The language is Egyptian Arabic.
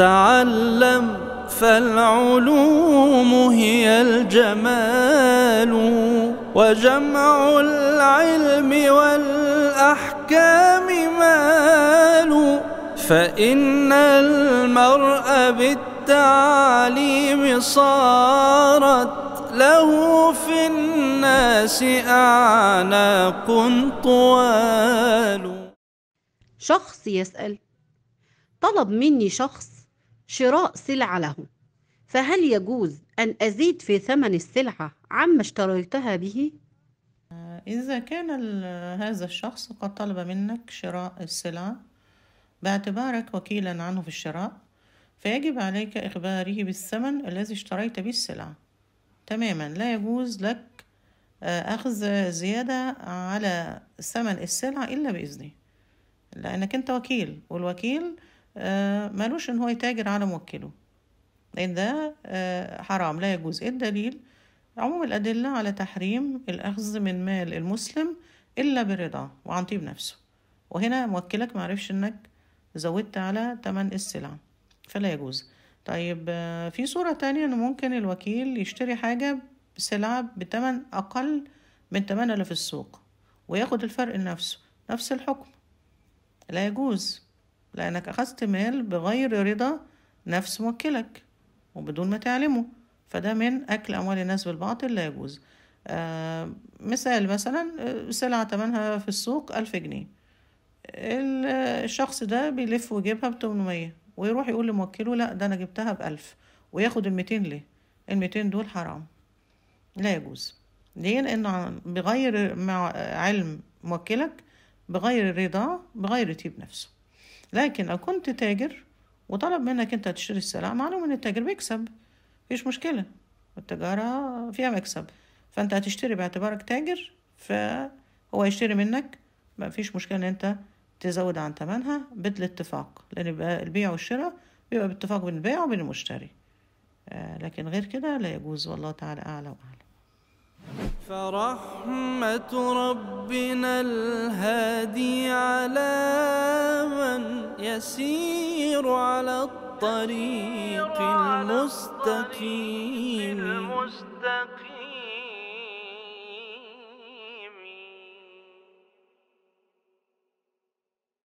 تعلم فالعلوم هي الجمال وجمع العلم والأحكام مال فإن المرء بالتعليم صارت له في الناس أعناق طوال شخص يسأل طلب مني شخص شراء سلعة له فهل يجوز أن أزيد في ثمن السلعة عما اشتريتها به؟ إذا كان هذا الشخص قد طلب منك شراء السلعة باعتبارك وكيلا عنه في الشراء فيجب عليك إخباره بالثمن الذي اشتريت به السلعة تماما لا يجوز لك أخذ زيادة على ثمن السلعة إلا بإذنه لأنك أنت وكيل والوكيل مالوش إن هو يتاجر على موكله لأن ده حرام لا يجوز إيه الدليل عموم الأدلة على تحريم الأخذ من مال المسلم إلا برضاه وعن طيب نفسه وهنا موكلك معرفش إنك زودت على تمن السلعة فلا يجوز طيب في صورة تانية إن ممكن الوكيل يشتري حاجة بسلعة بتمن أقل من تمنها اللي في السوق وياخد الفرق لنفسه نفس الحكم لا يجوز لأنك أخذت مال بغير رضا نفس موكلك وبدون ما تعلمه فده من أكل أموال الناس بالباطل لا يجوز آه مثال مثلا سلعة تمنها في السوق ألف جنيه الشخص ده بيلف ويجيبها بتمنمية ويروح يقول لموكله لا ده أنا جبتها بألف وياخد الميتين ليه الميتين دول حرام لا يجوز ليه لأنه بغير مع علم موكلك بغير رضا بغير تيب نفسه لكن لو كنت تاجر وطلب منك انت تشتري السلعة معلوم ان التاجر بيكسب مفيش مشكلة التجارة فيها مكسب فانت هتشتري باعتبارك تاجر فهو يشتري منك مفيش مشكلة ان انت تزود عن ثمنها بالاتفاق لان البيع والشراء بيبقى باتفاق بين البائع وبين المشتري آه لكن غير كده لا يجوز والله تعالى اعلى واعلم فرحمة ربنا الهادي على من يسير على الطريق المستقيم